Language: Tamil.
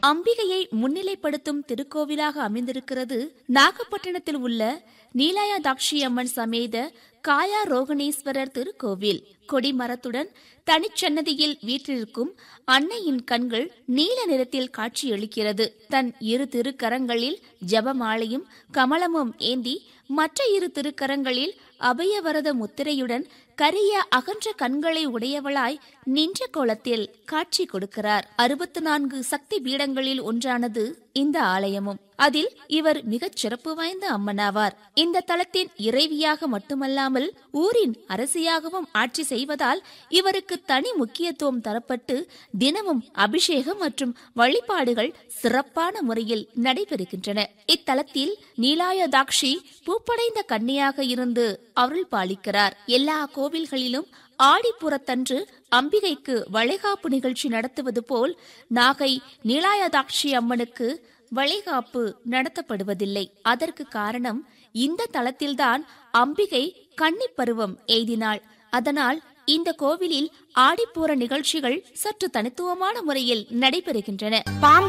அம்பிகையை முன்னிலைப்படுத்தும் திருக்கோவிலாக அமைந்திருக்கிறது நாகப்பட்டினத்தில் உள்ள நீலாயதாட்சி அம்மன் சமேத காயா ரோகணேஸ்வரர் திருக்கோவில் கொடிமரத்துடன் தனிச்சன்னதியில் வீற்றிருக்கும் அன்னையின் கண்கள் நீல நிறத்தில் காட்சியளிக்கிறது தன் இரு திருக்கரங்களில் ஜபமாலையும் கமலமும் ஏந்தி மற்ற இரு திருக்கரங்களில் அபயவரத முத்திரையுடன் கரிய அகன்ற கண்களை உடையவளாய் நின்ற கோலத்தில் காட்சி கொடுக்கிறார் அறுபத்து நான்கு சக்தி பீடங்களில் ஒன்றானது இந்த ஆலயமும் அதில் இவர் மிகச் சிறப்பு வாய்ந்த அம்மனாவார் இந்த தலத்தின் இறைவியாக மட்டுமல்லாமல் ஊரின் அரசியாகவும் ஆட்சி செய்வதால் இவருக்கு தனி முக்கியத்துவம் தரப்பட்டு தினமும் அபிஷேகம் மற்றும் வழிபாடுகள் சிறப்பான முறையில் நடைபெறுகின்றன இத்தலத்தில் நீலாயதாக்ஷி பூப்படைந்த கன்னியாக இருந்து அருள் பாலிக்கிறார் எல்லா கோவில்களிலும் ஆடிப்புறத்தன்று அம்பிகைக்கு வளைகாப்பு நிகழ்ச்சி நடத்துவது போல் நாகை நீலாயதாட்சி அம்மனுக்கு வளைகாப்பு நடத்தப்படுவதில்லை அதற்கு காரணம் இந்த தலத்தில்தான் அம்பிகை கன்னிப் பருவம் எய்தினாள் அதனால் இந்த கோவிலில் ஆடிப்பூர நிகழ்ச்சிகள் சற்று தனித்துவமான முறையில் நடைபெறுகின்றன